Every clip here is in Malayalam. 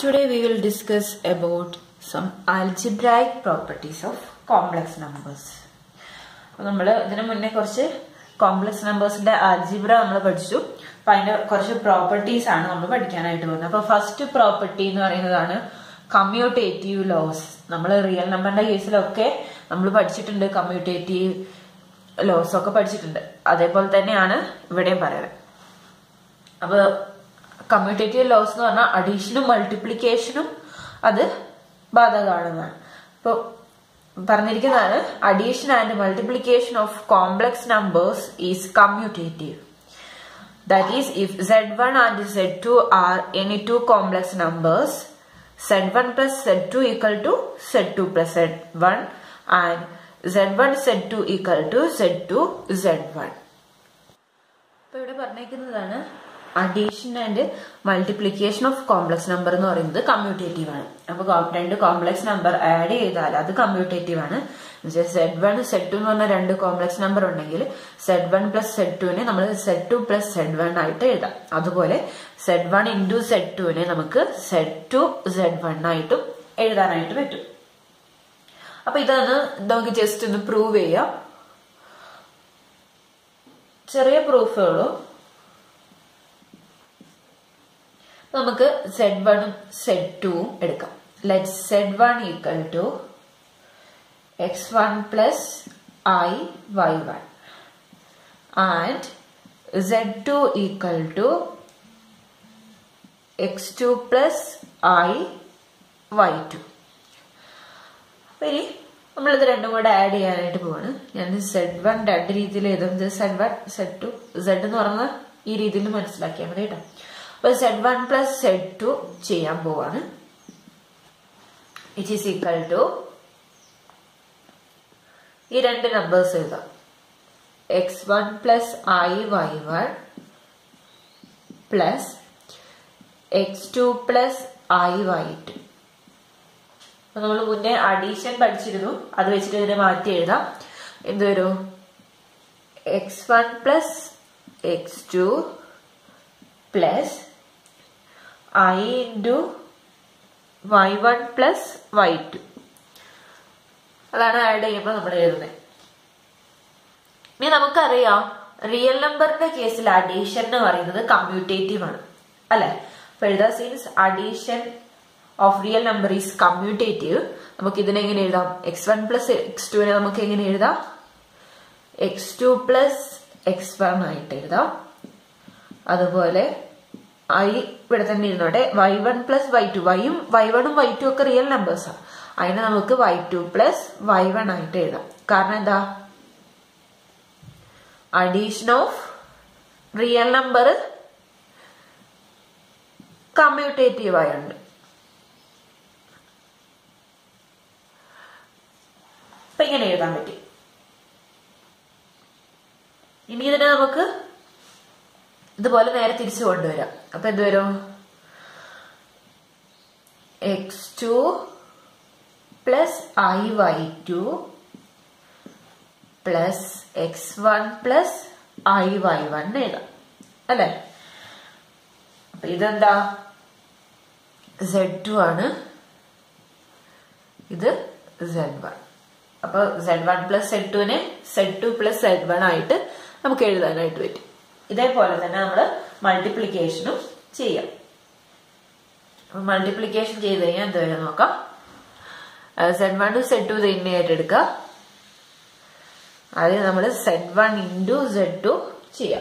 Today we will discuss about some algebraic properties of complex numbers. അപ്പോൾ നമ്മൾ ഇതിനു മുന്നേ കുറച്ച് കോംപ്ലക്സ് നമ്പേഴ്സിന്റെ ആൽജിബ്ര നമ്മൾ പഠിച്ചു അപ്പൊ അതിന്റെ കുറച്ച് പ്രോപ്പർട്ടീസ് ആണ് നമ്മൾ പഠിക്കാനായിട്ട് പോകുന്നത് അപ്പൊ ഫസ്റ്റ് പ്രോപ്പർട്ടി എന്ന് പറയുന്നതാണ് കമ്മ്യൂട്ടേറ്റീവ് ലോസ് നമ്മൾ റിയൽ നമ്പറിന്റെ കേസിലൊക്കെ നമ്മൾ പഠിച്ചിട്ടുണ്ട് കമ്മ്യൂട്ടേറ്റീവ് ലോസ് ഒക്കെ പഠിച്ചിട്ടുണ്ട് അതേപോലെ തന്നെയാണ് ഇവിടെയും പറയുന്നത് അപ്പൊ കമ്മ്യൂട്ടേറ്റീവ് ലോസ് എന്ന് പറഞ്ഞാൽ അഡീഷനും മൾട്ടിപ്ലിക്കേഷനും അത് ബാധകമാണെന്നാണ് അപ്പോൾ പറഞ്ഞിരിക്കുന്നതാണ് addition and multiplication of complex numbers is commutative that is if Z one and Z two are any two complex numbers Z one plus Z two equal to Z two plus Z one and Z one Z two equal to Z two Z one അപ്പൊ ഇവിടെ പറഞ്ഞേക്കുന്നതാണ് addition and multiplication of complex number എന്ന് പറയുന്നത് കമ്മ്യൂട്ടേറ്റീവ് ആണ് അപ്പൊ രണ്ട് കോംപ്ലക്സ് നമ്പർ ആഡ് ചെയ്താൽ അത് കമ്മ്യൂട്ടേറ്റീവ് ആണ് സെഡ് വൺ സെഡ് ടു എന്ന് പറഞ്ഞ രണ്ട് കോംപ്ലക്സ് നമ്പർ ഉണ്ടെങ്കിൽ സെഡ് വൺ പ്ലസ് സെഡ് ടുവിനെ നമ്മൾ Z two plus Z one ആയിട്ട് എഴുതാം അതുപോലെ സെഡ് വൺ ഇൻറ്റു സെഡ് ടുവിനെ നമുക്ക് സെഡ് ടു സെഡ് വൺ ആയിട്ടും എഴുതാനായിട്ട് പറ്റും അപ്പൊ ഇതൊന്ന് നമുക്ക് ജസ്റ്റ് ഒന്ന് പ്രൂവ് ചെയ്യാം ചെറിയ പ്രൂഫുകളും നമുക്ക് സെഡ് വണ്ണും സെഡ് ടുവും എടുക്കാം let Z one equal to X one plus I Y one and Z two equal to X two plus I Y two ഇനി നമ്മളിത് രണ്ടും കൂടെ ആഡ് ചെയ്യാനായിട്ട് പോവാണ് ഞാൻ സെഡ് വൺ രണ്ട് രീതിയിൽ എഴുതുന്നത് Z one Z two Z എന്ന് പറഞ്ഞാൽ ഈ രീതിയിൽ മനസ്സിലാക്കിയാൽ മതി കേട്ടോ അപ്പൊ Z one plus Z two ചെയ്യാൻ പോവാണ് ഇറ്റ് ഈസ് ഈക്വൽ ടു ഈ രണ്ട് നമ്പേഴ്സ് എഴുതാം X one plus I Y one plus X two plus I Y two നമ്മൾ മുന്നേ അഡീഷൻ പഠിച്ചിരുന്നു അത് വെച്ചിട്ട് ഇതിനെ മാറ്റി എഴുതാം എന്ത് വരും X one plus X two plus I into Y one plus Y two അതാണ് ആഡ് ചെയ്യുമ്പോൾ നമ്മൾ എഴുതുന്നത് ഇനി നമുക്കറിയാം റിയൽ നമ്പറിന്റെ കേസിൽ അഡീഷൻ എന്ന് പറയുന്നത് കമ്മ്യൂട്ടേറ്റീവ് ആണ് അല്ലെ അപ്പൊ എഴുതാ since addition of real number is commutative നമുക്ക് ഇതിനെ എങ്ങനെ എഴുതാം എക്സ് വൺ പ്ലസ് എക്സ് ടുവിനെ നമുക്ക് എങ്ങനെ എഴുതാം X two plus X one ആയിട്ട് എഴുതാം അതുപോലെ ഐ ഇവിടെ തന്നെ ഇരുന്നോട്ടെ Y one plus Y two വൈയും വൈ വണ്ണും വൈ ടു ഒക്കെ റിയൽ നമ്പേഴ്സാണ് അതിനെ നമുക്ക് Y two plus Y one ആയിട്ട് എഴുതാം കാരണം എന്താ addition of real number commutative ആയുണ്ട് അപ്പൊ ഇങ്ങനെ എഴുതാൻ പറ്റി ഇനി ഇതിനെ നമുക്ക് ഇതുപോലെ നേരെ തിരിച്ചു കൊണ്ടുവരാം അപ്പൊ എന്ത് വരും X two plus I Y two plus X one plus I Y one എഴുതാം അല്ലെ അപ്പൊ ഇതെന്താ സെഡ് ടു ആണ് ഇത് സെഡ് വൺ അപ്പൊ സെഡ് വൺ പ്ലസ് സെഡ് ടുവിനെ Z two plus Z one ആയിട്ട് നമുക്ക് എഴുതാനായിട്ട് പറ്റും ഇതേപോലെ തന്നെ നമ്മൾ മൾട്ടിപ്ലിക്കേഷനും ചെയ്യാം മൾട്ടിപ്ലിക്കേഷൻ ചെയ്ത് കഴിഞ്ഞാൽ എന്ത് വരെ നോക്കാം Z one two Z two തന്നെയായിട്ട് എടുക്കുക ആദ്യം നമ്മൾ Z one into Z two ചെയ്യാം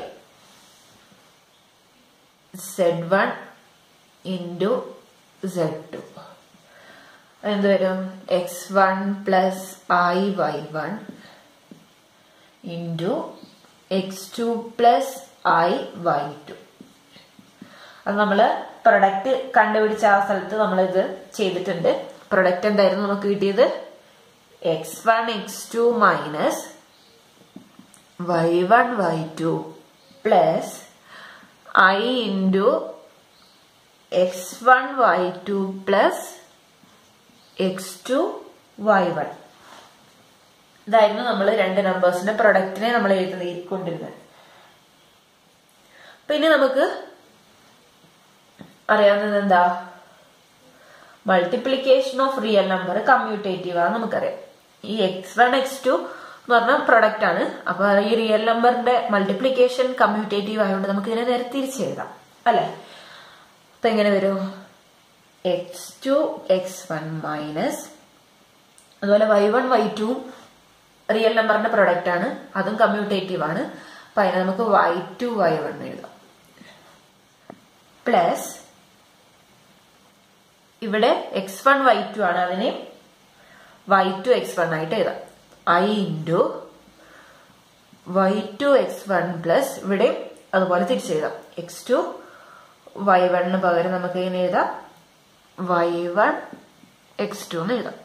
Z one into Z two എന്ത് വരും X one plus I Y one into X two plus I Y two അത് നമ്മൾ പ്രൊഡക്റ്റ് കണ്ടുപിടിച്ച ആ സ്ഥലത്ത് നമ്മളിത് ചെയ്തിട്ടുണ്ട് പ്രൊഡക്റ്റ് എന്തായിരുന്നു നമുക്ക് കിട്ടിയത് X one X two minus Y one Y two plus I into X one Y two plus X two Y one ഇതായിരുന്നു നമ്മൾ രണ്ട് നമ്പേഴ്സിന്റെ പ്രൊഡക്റ്റിനെ നമ്മൾ എഴുതിക്കൊണ്ടിരുന്നത് പിന്നെ നമുക്ക് അറിയാവുന്നത് എന്താ multiplication of real number commutative ആണ് നമുക്കറിയാം ഈ എക്സ് വൺ എക്സ് ടു എന്ന് പറഞ്ഞ പ്രൊഡക്റ്റ് ആണ് അപ്പൊ ഈ റിയൽ നമ്പറിന്റെ മൾട്ടിപ്ലിക്കേഷൻ കമ്മ്യൂട്ടേറ്റീവ് ആയതുകൊണ്ട് നമുക്ക് ഇതിനെ നേരെ തിരിച്ചെഴുതാം അല്ലെ അപ്പൊ എങ്ങനെ വരും X two X one minus അതുപോലെ Y one Y two real നമ്പറിന്റെ പ്രൊഡക്റ്റ് ആണ് അതും കമ്മ്യൂട്ടേറ്റീവ് ആണ് അപ്പൊ അതിനെ നമുക്ക് വൈ ടു വൈ വൺ എഴുതാം പ്ലസ് ഇവിടെ എക്സ് വൺ വൈ ടു ആണ് അതിനെ വൈ ടു എക്സ് വൺ ആയിട്ട് എഴുതാം I into Y two X one plus ഇവിടെ അതുപോലെ തിരിച്ചെഴുതാം എക്സ് ടു വൈ വണ്ണിന് പകരം നമുക്ക് എങ്ങനെ എഴുതാം വൈ വൺ എക്സ് ടു എന്ന് എഴുതാം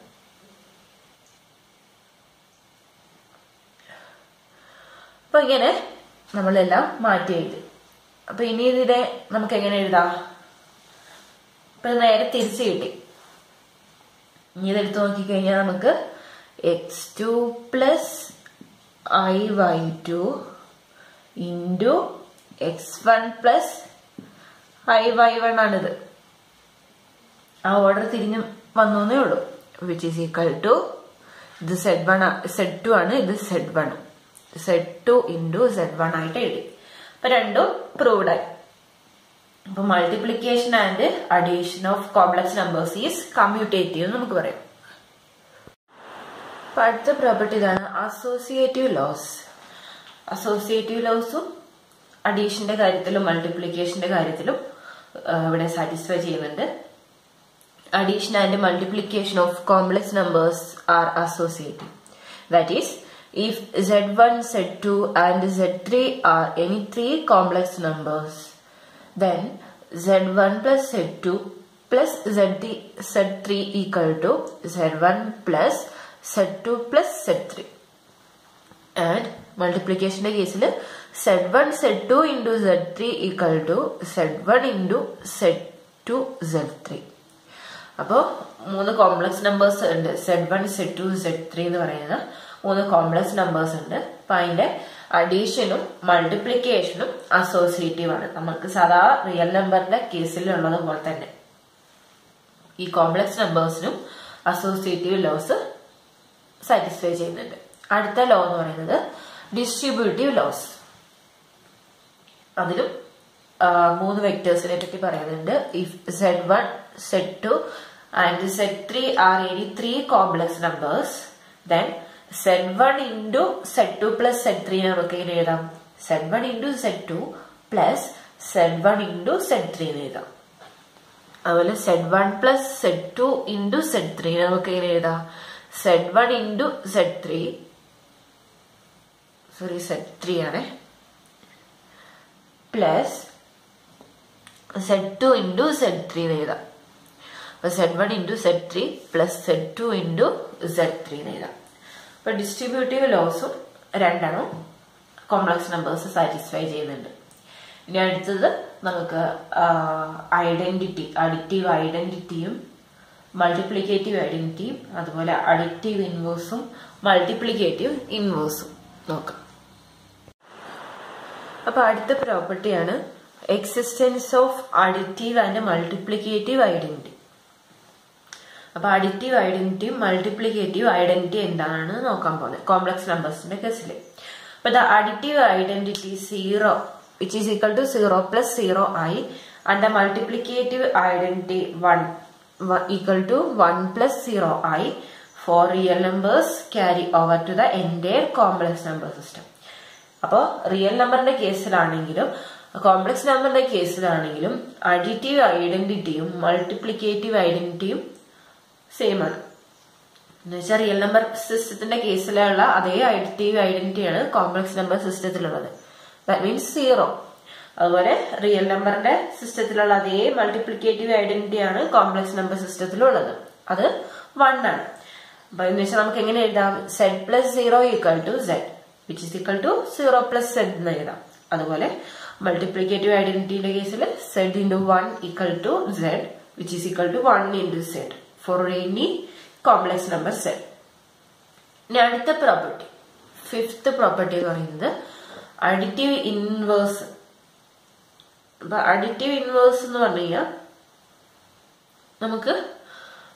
അപ്പൊ ഇങ്ങനെ നമ്മളെല്ലാം മാറ്റി എഴുതി അപ്പൊ ഇനി ഇതിനെ നമുക്ക് എങ്ങനെ എഴുതാം ഇപ്പൊ ഇത് നേരെ തിരിച്ച് കിട്ടി ഇനി ഇതെടുത്ത് നോക്കിക്കഴിഞ്ഞാൽ നമുക്ക് X two plus I Y two into X one plus I Y one ആണിത് ആ ഓർഡർ തിരിഞ്ഞ് വന്നേ ഉള്ളൂ വിച്ച് ഈസ് ഈക്വൽ ടു ഇത് സെഡ് വൺ സെഡ് ടു ആണ് ഇത് Z one Z two into Z one ആയിട്ട് എഴുതി അപ്പൊ രണ്ടും പ്രൂവ്ഡ് ആയി അപ്പൊ multiplication and addition of complex numbers is commutative എന്ന് നമുക്ക് പറയാം അപ്പൊ അടുത്ത പ്രോപ്പർട്ടി ഇതാണ് അസോസിയേറ്റീവ് ലോസ് അസോസിയേറ്റീവ് ലോസും അഡീഷന്റെ കാര്യത്തിലും മൾട്ടിപ്ലിക്കേഷന്റെ കാര്യത്തിലും ഇവിടെ സാറ്റിസ്ഫൈ ചെയ്യുന്നുണ്ട് addition and multiplication of complex numbers are associative. That is, if z1, z2 and z3 are any three complex numbers, then z1 plus z2 plus z3, z3 equal to z1 plus z2 plus z3. And multiplication കേസിൽ z1 z2 into z3 equal to z1 into z2 z3. അപ്പോൾ മൂന്ന് കോംപ്ലക്സ് നമ്പേഴ്സ് ഉണ്ട് Z one Z two Z three എന്ന് പറയുന്ന മൂന്ന് കോംപ്ലക്സ് നമ്പേഴ്സ് ഉണ്ട് അപ്പൊ അതിന്റെ അഡീഷനും മൾട്ടിപ്ലിക്കേഷനും അസോസിയേറ്റീവ് ആണ് നമുക്ക് സാധാ റിയൽ നമ്പറിന്റെ കേസിലുള്ളത് പോലെ തന്നെ ഈ കോംപ്ലക്സ് നമ്പേഴ്സിനും അസോസിയേറ്റീവ് ലോസ് സാറ്റിസ്ഫൈ ചെയ്യുന്നുണ്ട് അടുത്ത ലോ എന്ന് പറയുന്നത് ഡിസ്ട്രിബ്യൂട്ടീവ് ലോസ് അതിലും മൂന്ന് വെക്ടേഴ്സിനെ പറ്റി പറയുന്നുണ്ട് if Z one Z two and z three are any three complex numbers then z one into Z two plus z three നമുക്ക് ഇങ്ങനെ എഴുതാം z one into Z two plus Z one into z three എന്ന് എഴുതാം അതുപോലെ Z one plus Z two into z three നമുക്ക് ഇങ്ങനെ എഴുതാം z one into z three sorry z three ആണേ plus Z two into z three എന്ന് എഴുതാം അപ്പൊ Z one into z three plus Z two into z three എന്ന് എഴുതാം അപ്പൊ ഡിസ്ട്രിബ്യൂട്ടീവ് ലോസും രണ്ടെണ്ണം കോംപ്ലക്സ് നമ്പേഴ്സ് സാറ്റിസ്ഫൈ ചെയ്യുന്നുണ്ട് ഇനി അടുത്തത് നമുക്ക് ഐഡന്റിറ്റി അഡിറ്റീവ് ഐഡന്റിറ്റിയും മൾട്ടിപ്ലിക്കേറ്റീവ് ഐഡന്റിറ്റിയും അതുപോലെ അഡിറ്റീവ് ഇൻവേഴ്സും മൾട്ടിപ്ലിക്കേറ്റീവ് ഇൻവേഴ്സും നോക്കാം അപ്പൊ അടുത്ത പ്രോപ്പർട്ടിയാണ് existence of additive and multiplicative identity അപ്പൊ അഡിറ്റീവ് ഐഡന്റിറ്റിയും മൾട്ടിപ്ലിക്കേറ്റീവ് ഐഡന്റിറ്റി എന്താണെന്ന് നോക്കാൻ പോകുന്നത് കോംപ്ലക്സ് നമ്പേഴ്സിന്റെ കേസിൽ അപ്പൊ the additive identity zero which is equal to zero plus zero ആയി and the multiplicative identity one equal to one plus zero ആയി for real numbers carry over to the entire complex number system അപ്പോൾ റിയൽ നമ്പറിന്റെ കേസിലാണെങ്കിലും കോംപ്ലക്സ് നമ്പറിന്റെ കേസിലാണെങ്കിലും അഡിറ്റീവ് ഐഡന്റിറ്റിയും മൾട്ടിപ്ലിക്കേറ്റീവ് ഐഡന്റിറ്റിയും സെയിം ആണ് എന്ന് വെച്ചാൽ റിയൽ നമ്പർ സിസ്റ്റത്തിന്റെ കേസിലുള്ള അതേ അഡിറ്റീവ് ഐഡന്റിറ്റിയാണ് കോംപ്ലക്സ് നമ്പർ സിസ്റ്റത്തിലുള്ളത് ദാറ്റ് മീൻസ് സീറോ അതുപോലെ റിയൽ നമ്പറിന്റെ സിസ്റ്റത്തിലുള്ള അതേ മൾട്ടിപ്ലിക്കേറ്റീവ് ഐഡന്റിറ്റിയാണ് കോംപ്ലക്സ് നമ്പർ സിസ്റ്റത്തിലുള്ളത് അത് വൺ ആണ് അപ്പൊ എന്ന് വെച്ചാൽ നമുക്ക് എങ്ങനെ എഴുതാം z plus zero equal to z which is equal to zero plus z എന്ന് എഴുതാം അതുപോലെ മൾട്ടിപ്ലിക്കേറ്റീവ് ഐഡന്റിറ്റിയുടെ കേസിൽ z into one equal to z which is equal to one into z for any complex number z ഇനി അടുത്ത പ്രോപ്പർട്ടി ഫിഫ്ത്ത് പ്രോപ്പർട്ടി എന്ന് പറയുന്നത് അഡിറ്റീവ് ഇൻവേഴ്സ് അപ്പൊ അഡിറ്റീവ് ഇൻവേഴ്സ് എന്ന് പറഞ്ഞു കഴിഞ്ഞാൽ നമുക്ക്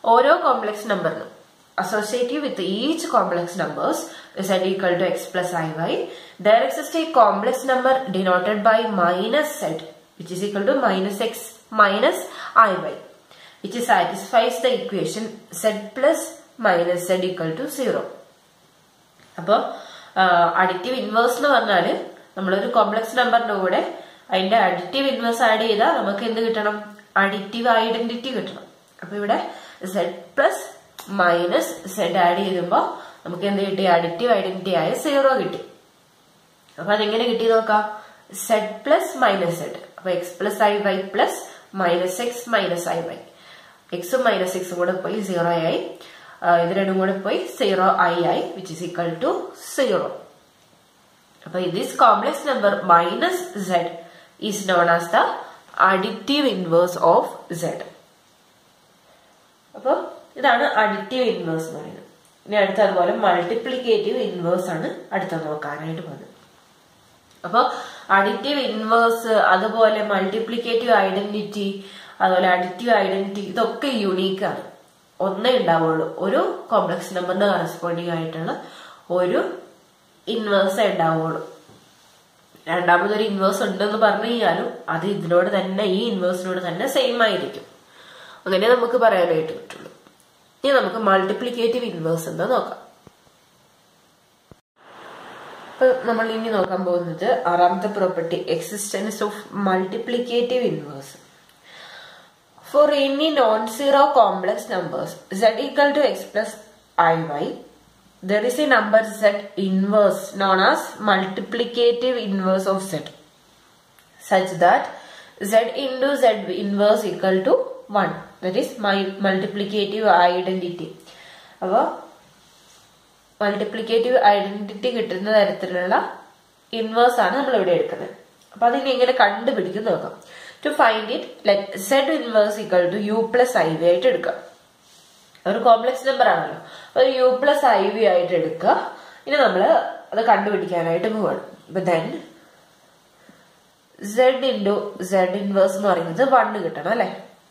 ഓരോ കോംപ്ലക്സ് നമ്പറിനും associative with each complex numbers z equal to x plus iy there exists a complex number denoted by minus z which is equal to minus x minus iy which satisfies the equation z plus minus z equal to 0 അപ്പോൾ അഡിറ്റീവ് ഇൻവേഴ്സ് എന്ന് പറഞ്ഞാൽ നമ്മളൊരു കോംപ്ലക്സ് നമ്പറിന്റെ കൂടെ അതിന്റെ അഡിറ്റീവ് ഇൻവേഴ്സ് ആഡ് ചെയ്താൽ നമുക്ക് എന്ത് കിട്ടണം അഡിറ്റീവ് ഐഡന്റിറ്റി കിട്ടണം അപ്പൊ ഇവിടെ z plus minus z add ചെയ്യുമ്പോൾ നമുക്ക് എന്ത് കിട്ടി അഡിറ്റീവ് ഐഡന്റിറ്റി ആയ സീറോ കിട്ടി അപ്പൊ അതെങ്ങനെ കിട്ടി നോക്കാം സെഡ് പ്ലസ് മൈനസ് സെഡ് അപ്പൊ x plus I y plus minus x minus i y എക്സും മൈനസ് എക്സും കൂടെ പോയി സീറോ ആയി ഇത് രണ്ടും കൂടെ പോയി സീറോ ഐ ആയി which is equal to zero അപ്പൊ this complex number minus z is known as the additive inverse of z അപ്പൊ ഇതാണ് അഡിറ്റീവ് ഇൻവേഴ്സ് എന്ന് പറയുന്നത് ഇനി അടുത്ത അതുപോലെ മൾട്ടിപ്ലിക്കേറ്റീവ് ഇൻവേഴ്സ് ആണ് അടുത്ത നോക്കാനായിട്ട് പോകുന്നത് അപ്പോൾ അഡിറ്റീവ് ഇൻവേഴ്സ് അതുപോലെ മൾട്ടിപ്ലിക്കേറ്റീവ് ഐഡന്റിറ്റി അതുപോലെ അഡിറ്റീവ് ഐഡന്റിറ്റി ഇതൊക്കെ യുണീക്ക് ആണ് ഒന്നേ ഉണ്ടാവുള്ളൂ ഒരു കോംപ്ലക്സ് നമ്പറിന് കറസ്പോണ്ടിങ് ആയിട്ടുള്ള ഒരു ഇൻവേഴ്സേ ഉണ്ടാവുള്ളൂ രണ്ടാമതൊരു ഇൻവേഴ്സ് ഉണ്ടെന്ന് പറഞ്ഞു കഴിഞ്ഞാലും അത് ഇതിനോട് തന്നെ ഈ ഇൻവേഴ്സിനോട് തന്നെ സെയിം ആയിരിക്കും അങ്ങനെ നമുക്ക് പറയാനായിട്ട് പറ്റുള്ളൂ ഇനി നമുക്ക് മൾട്ടിപ്ലിക്കേറ്റീവ് ഇൻവേഴ്സ് എന്താ നോക്കാം ഇപ്പൊ നമ്മൾ ഇനി നോക്കാൻ പോകുന്നത് ആറാമത്തെ property existence of multiplicative inverse for any non zero complex numbers z equal to x plus I y there is a number z inverse known as multiplicative inverse of z such that z into z inverse equal to 1 that is my multiplicative identity അപ്പോൾ മൾട്ടിപ്ലിക്കേറ്റീവ് ഐഡന്റിറ്റി കിട്ടുന്ന തരത്തിലുള്ള ഇൻവേഴ്സ് ആണ് നമ്മൾ ഇവിടെ എടുക്കുന്നത് അപ്പൊ അതിനെ എങ്ങനെ കണ്ടുപിടിക്കും നോക്കാം to find it let z inverse equal to u plus i v ആയിട്ട് എടുക്കാം ഒരു കോംപ്ലക്സ് നമ്പർ ആണല്ലോ ഒരു യു പ്ലസ് ഐ വി ആയിട്ട് എടുക്കുക ഇനി നമ്മൾ അത് കണ്ടുപിടിക്കാനായിട്ട് പോവാണ് അപ്പൊ then z into z inverse എന്ന് പറയുന്നത് വണ്ണ് കിട്ടണം അല്ലെ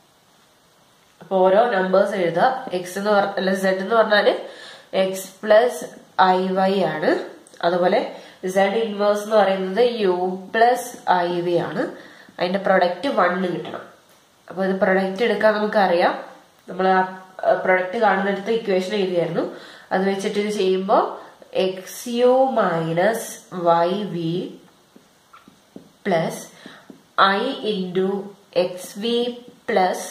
അപ്പൊ ഓരോ നമ്പേഴ്സ് എഴുതുക എക്സ് എന്ന് പറഞ്ഞ അല്ല സെഡ് എന്ന് പറഞ്ഞാല് എക്സ് പ്ലസ് ഐ വൈ ആണ് അതുപോലെ സെഡ് ഇൻവേഴ്സ് എന്ന് പറയുന്നത് യു പ്ലസ് ഐ വി ആണ് അതിന്റെ പ്രൊഡക്റ്റ് വണ്ണ് കിട്ടണം അപ്പൊ ഇത് പ്രൊഡക്റ്റ് എടുക്കാൻ നമുക്കറിയാം നമ്മൾ ആ പ്രൊഡക്റ്റ് കാണുന്നിടത്ത് ഇക്വേഷൻ എഴുതിയായിരുന്നു അത് വെച്ചിട്ട് ഇത് ചെയ്യുമ്പോൾ x u minus y v plus I into x v plus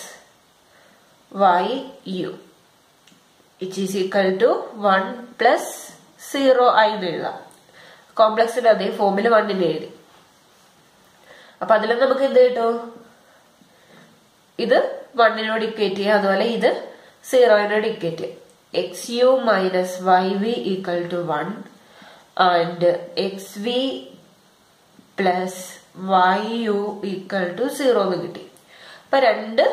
y u it is equal to one plus zero i എന്ന് എഴുതാം കോംപ്ലക്സിന്റെ അതേ ഫോമിൽ വണ്ണിന് എഴുതി അപ്പൊ അതിൽ നമുക്ക് എന്ത് കിട്ടും ഇത് വണ്ണിനോട് ഇക്വേറ്റ് ചെയ്യുക അതുപോലെ ഇത് സീറോയിനോട് ഇക്വേറ്റ് ചെയ്യുക x u minus y v equal to one and x v plus y u equal to zero എന്ന് കിട്ടി അപ്പൊ രണ്ട്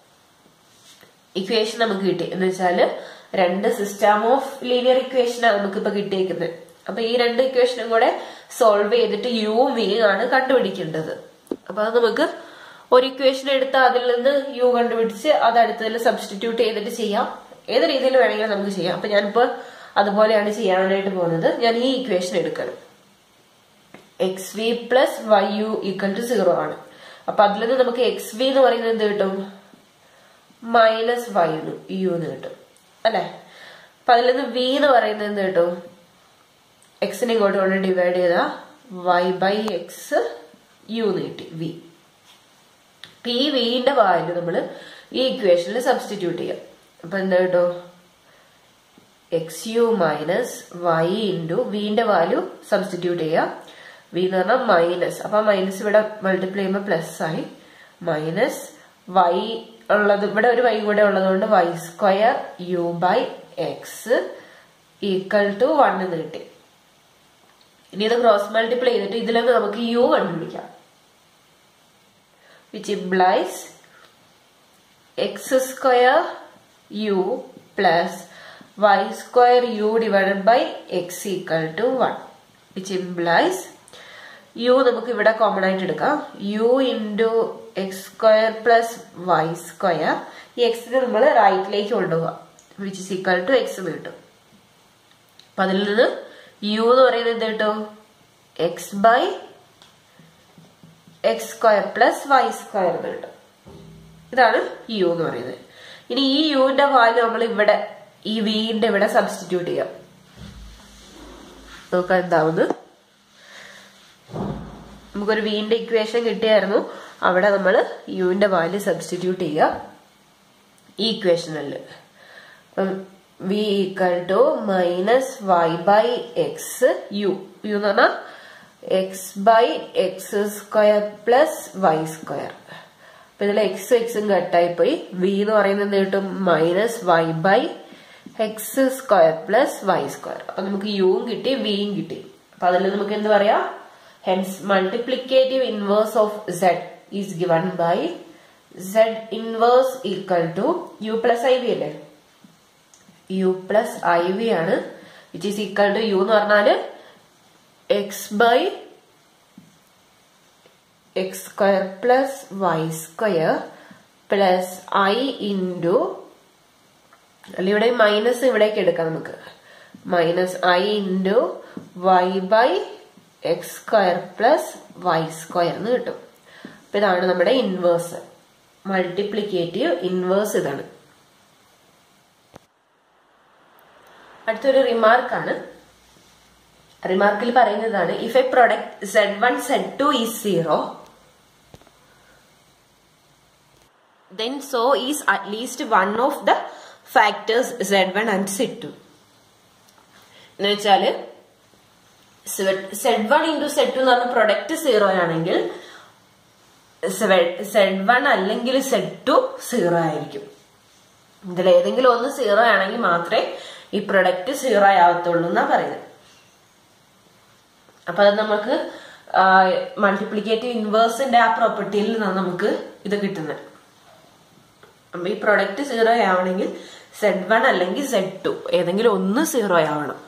ഇക്വേഷൻ നമുക്ക് കിട്ടി എന്ന് വെച്ചാല് രണ്ട് സിസ്റ്റം ഓഫ് ലീനിയർ ഇക്വേഷനാണ് നമുക്ക് ഇപ്പൊ കിട്ടിയേക്കുന്നത് അപ്പൊ ഈ രണ്ട് ഇക്വേഷനും കൂടെ സോൾവ് ചെയ്തിട്ട് യുവും വിയും ആണ് കണ്ടുപിടിക്കേണ്ടത് അപ്പൊ അത് നമുക്ക് ഒരു ഇക്വേഷൻ എടുത്ത് അതിൽ നിന്ന് യു കണ്ടുപിടിച്ച് അത് അടുത്തതിൽ സബ്സ്റ്റിറ്റ്യൂട്ട് ചെയ്തിട്ട് ചെയ്യാം ഏത് രീതിയിൽ വേണമെങ്കിലും നമുക്ക് ചെയ്യാം അപ്പൊ ഞാനിപ്പോ അതുപോലെയാണ് ചെയ്യാനായിട്ട് പോകുന്നത് ഞാൻ ഈ ഇക്വേഷൻ എടുക്കണം x v plus y u equal to zero ആണ് അപ്പൊ അതിൽ നിന്ന് നമുക്ക് എക്സ് വി എന്ന് പറയുന്നത് എന്ത് കിട്ടും മൈനസ് വൈ യു എന്ന് കിട്ടും അല്ലെ അപ്പൊ അതിൽ നിന്ന് വി എന്ന് പറയുന്നത് എന്ത് കിട്ടും എക്സിനെ ഇങ്ങോട്ട് കൊണ്ട് ഡിവൈഡ് ചെയ്ത വൈ ബൈ എക്സ് യു എന്ന് കിട്ടി വി അപ്പൊ ഈ വിന്റെ വാല്യൂ നമ്മൾ ഈ ഇക്വേഷനിൽ സബ്സ്റ്റിറ്റ്യൂട്ട് ചെയ്യാം അപ്പൊ എന്താ കിട്ടും x u minus y into വിന്റെ വാല്യൂ സബ്സ്റ്റിറ്റ്യൂട്ട് ചെയ്യാം വി എന്ന് പറഞ്ഞാൽ മൈനസ് അപ്പൊ മൈനസ് ഇവിടെ മൾട്ടിപ്ലൈ ചെയ്യുമ്പോൾ പ്ലസ് ആയി മൈനസ് വൈ ഉള്ളത് ഇവിടെ ഒരു വൈ കൂടെ ഉള്ളതുകൊണ്ട് y square u by x equal to one എന്ന് കിട്ടി ഇനി ഇത് ക്രോസ് മൾട്ടിപ്ലൈ ചെയ്തിട്ട് ഇതിൽ നിന്ന് നമുക്ക് യു കണ്ടുപിടിക്കാം which implies x square u plus y square u divided by x equal to one which implies u നമുക്ക് ഇവിടെ കോമൺ ആയിട്ട് എടുക്കാം u into x square plus y square ഈ എക്സിന് നമ്മൾ റൈറ്റിലേക്ക് കൊണ്ടുപോകുക which is equal to x എന്ന് കിട്ടും അപ്പൊ അതിൽ നിന്ന് യു എന്ന് പറയുന്നത് എന്ത് കിട്ടും x by x square plus y square എന്ന് കിട്ടും ഇതാണ് യു എന്ന് പറയുന്നത് ഇനി ഈ യുവിന്റെ വാല്യൂ നമ്മൾ ഇവിടെ ഈ വിന്റെ ഇവിടെ സബ്സ്റ്റിറ്റ്യൂട്ട് ചെയ്യാം നോക്കാം എന്താവുന്നു നമുക്കൊരു വിന്റെ ഇക്വേഷൻ കിട്ടിയായിരുന്നു അവിടെ നമ്മൾ യുവിന്റെ വാല്യൂ സബ്സ്റ്റിറ്റ്യൂട്ട് ചെയ്യുക ഈ ഇക്വേഷനിൽ v equal to minus y by x u u എന്ന് പറഞ്ഞാൽ x by x square plus y square അപ്പൊ ഇതിൽ എക്സ് എക്സും കട്ടായി പോയി വി എന്ന് പറയുന്നത് എന്ത് കിട്ടും minus y by x square plus y square അപ്പൊ നമുക്ക് യുവും കിട്ടി വിയും കിട്ടി അപ്പൊ അതിൽ നമുക്ക് എന്ത് പറയാം hence multiplicative inverse of z is given by z inverse equal to u plus i v അല്ലേ യു പ്ലസ് ഐ വി ആണ് which is equal to u എന്ന് പറഞ്ഞാല് x by x square plus y square plus I into അല്ല ഇവിടെ മൈനസ് ഇവിടേക്ക് എടുക്കാം നമുക്ക് minus i into y by x square plus y square എന്ന് കിട്ടും അപ്പൊ ഇതാണ് നമ്മുടെ ഇൻവേഴ്സ് മൾട്ടിപ്ലിക്കേറ്റീവ് ഇൻവേഴ്സ് ഇതാണ് അടുത്തൊരു റിമാർക്കാണ് റിമാർക്കിൽ പറയുന്നതാണ് if a product z one Z two is zero then so is at least one of the factors z1 and z2 എന്ന് വെച്ചാല് z one into Z two എന്ന് പറഞ്ഞ പ്രൊഡക്റ്റ് സീറോ ആണെങ്കിൽ സെഡ് വൺ അല്ലെങ്കിൽ സെഡ് ടു സീറോ ആയിരിക്കും ഇതിൽ ഏതെങ്കിലും ഒന്ന് സീറോ ആണെങ്കിൽ മാത്രമേ ഈ പ്രൊഡക്റ്റ് സീറോ ആവത്തുള്ളൂ എന്നാ പറയുന്നത് അപ്പൊ അത് നമുക്ക് മൾട്ടിപ്ലിക്കേറ്റീവ് ഇൻവേഴ്സിന്റെ ആ പ്രോപ്പർട്ടിയിൽ നിന്നാണ് നമുക്ക് ഇത് കിട്ടുന്നത് അപ്പൊ ഈ പ്രൊഡക്റ്റ് സീറോ ആവണമെങ്കിൽ സെഡ് വൺ അല്ലെങ്കിൽ സെഡ് ടു ഏതെങ്കിലും ഒന്ന് സീറോ ആവണം